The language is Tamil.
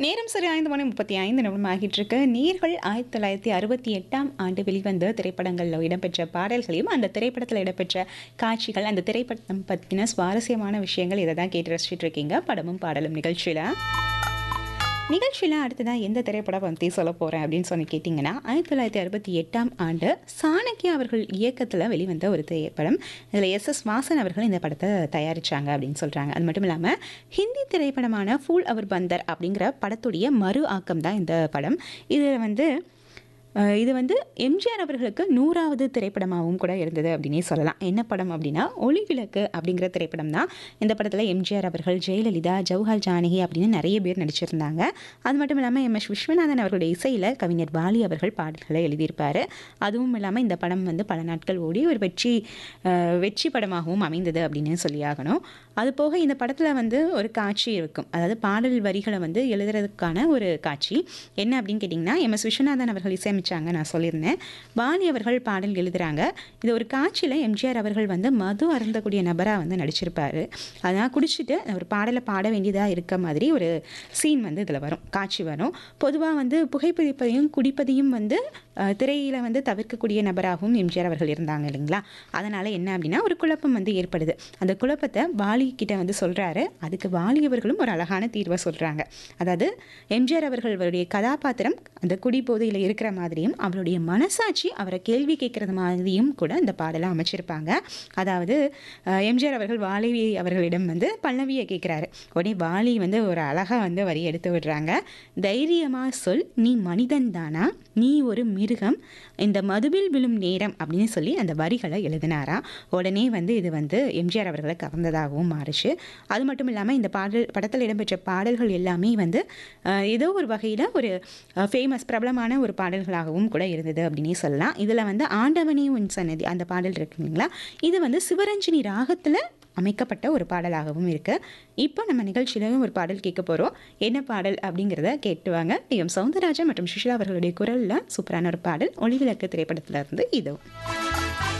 நேரம் சரி ஐந்து மணி முப்பத்தி ஐந்து நிமிடம் ஆகிட்டு இருக்கு நீர்கள் ஆயிரத்தி தொள்ளாயிரத்தி அறுபத்தி எட்டாம் ஆண்டு வெளிவந்த திரைப்படங்களில் இடம்பெற்ற பாடல்களையும் அந்த திரைப்படத்தில் இடம்பெற்ற காட்சிகள் அந்த திரைப்படம் பற்றின சுவாரஸ்யமான விஷயங்கள் இதை தான் கேட்டு ரசிச்சுட்டு இருக்கீங்க படமும் பாடலும் நிகழ்ச்சியில் நிகழ்ச்சியில் அடுத்ததான் எந்த திரைப்படம் பற்றி சொல்ல போகிறேன் அப்படின்னு சொல்லி கேட்டிங்கன்னா ஆயிரத்தி தொள்ளாயிரத்தி அறுபத்தி எட்டாம் ஆண்டு சாணக்கியா அவர்கள் இயக்கத்தில் வெளிவந்த ஒரு திரைப்படம் இதில் எஸ் எஸ் வாசன் அவர்கள் இந்த படத்தை தயாரித்தாங்க அப்படின்னு சொல்கிறாங்க அது மட்டும் இல்லாமல் ஹிந்தி திரைப்படமான ஃபூல் அவர் பந்தர் அப்படிங்கிற படத்துடைய மறு ஆக்கம் தான் இந்த படம் இதில் வந்து அஹ், இது வந்து எம்ஜிஆர் அவர்களுக்கு நூறாவது திரைப்படமாகவும் கூட இருந்தது அப்படின்னே சொல்லலாம் என்ன படம் அப்படின்னா ஒளி விளக்கு அப்படிங்கிற திரைப்படம் தான் இந்த படத்தில் எம்ஜிஆர் அவர்கள் ஜெயலலிதா ஜவஹர் ஜானகி அப்படின்னு நிறைய பேர் நடிச்சிருந்தாங்க அது மட்டும் இல்லாமல் எம் எஸ் விஸ்வநாதன் அவர்களுடைய இசையில் கவிஞர் வாலி அவர்கள் பாடல்களை எழுதியிருப்பார் அதுவும் இல்லாமல் இந்த படம் வந்து பல நாட்கள் ஓடி ஒரு வெற்றி அஹ், வெற்றி படமாகவும் அமைந்தது அப்படின்னு சொல்லியாகணும் அது போக இந்த படத்தில் வந்து ஒரு காட்சி இருக்கும் அதாவது பாடல் வரிகளை வந்து எழுதுறதுக்கான ஒரு காட்சி என்ன அப்படின்னு கேட்டிங்கன்னா எம் எஸ் விஸ்வநாதன் அவர்கள் இசையமைச்சாங்க நான் சொல்லியிருந்தேன் வாலி அவர்கள் பாடல் எழுதுறாங்க இது ஒரு காட்சியில் எம்ஜிஆர் அவர்கள் வந்து மது அருந்தக்கூடிய நபராக வந்து நடிச்சிருப்பாரு அதனால் குடிச்சிட்டு ஒரு பாடலை பாட வேண்டியதாக இருக்க மாதிரி ஒரு சீன் வந்து இதில் வரும் காட்சி வரும் பொதுவாக வந்து புகைப்பிடிப்பதையும் குடிப்பதையும் வந்து திரையில் வந்து தவிர்க்கக்கூடிய நபராகவும் எம்ஜிஆர் அவர்கள் இருந்தாங்க இல்லைங்களா அதனால் என்ன அப்படின்னா ஒரு குழப்பம் வந்து ஏற்படுது அந்த குழப்பத்தை வாலி கிட்ட வந்து சொல்கிறாரு அதுக்கு வாலி அவர்களும் ஒரு அழகான தீர்வை சொல்கிறாங்க அதாவது எம்ஜிஆர் அவர்கள் அவருடைய கதாபாத்திரம் அந்த குடி போதையில் இருக்கிற மாதிரியும் அவருடைய மனசாட்சி அவரை கேள்வி கேட்குறது மாதிரியும் கூட இந்த பாடலை அமைச்சிருப்பாங்க அதாவது அஹ், எம்ஜிஆர் அவர்கள் வாலி அவர்களிடம் வந்து பல்லவியை கேட்குறாரு உடனே வாலி வந்து ஒரு அழகாக வந்து வரி எடுத்து விடுறாங்க தைரியமாக சொல் நீ மனிதன் தானா நீ ஒரு மிருகம் இந்த மதுவில் விழும் நேரம் அப்படின்னு சொல்லி அந்த வரிகளை எழுதினாரா உடனே வந்து இது வந்து எம்ஜிஆர் அவர்களை கவர்ந்ததாகவும் மாறுச்சு அது மட்டும் இல்லாமல் இந்த பாடல் படத்தில் இடம்பெற்ற பாடல்கள் எல்லாமே வந்து அஹ், ஏதோ ஒரு வகையில் ஒரு ஃபேமஸ் பிரபலமான ஒரு பாடல்களாகவும் கூட இருந்தது அப்படின்னே சொல்லலாம் இதில் வந்து ஆண்டவனே உன் சன்னதி அந்த பாடல் இருக்கு இல்லைங்களா இது வந்து சிவரஞ்சனி ராகத்தில் அமைக்கப்பட்ட ஒரு பாடலாகவும் இருக்கு இப்போ நம்ம நிகழ்ச்சியிலும் ஒரு பாடல் கேட்க போகிறோம் என்ன பாடல் அப்படிங்கிறத கேட்டுவாங்க எம் சவுந்தரராஜன் மற்றும் சுஷிலா அவர்களுடைய குரலில் சூப்பரான ஒரு பாடல் ஒளிவிளக்கு திரைப்படத்துல இருந்து இதோ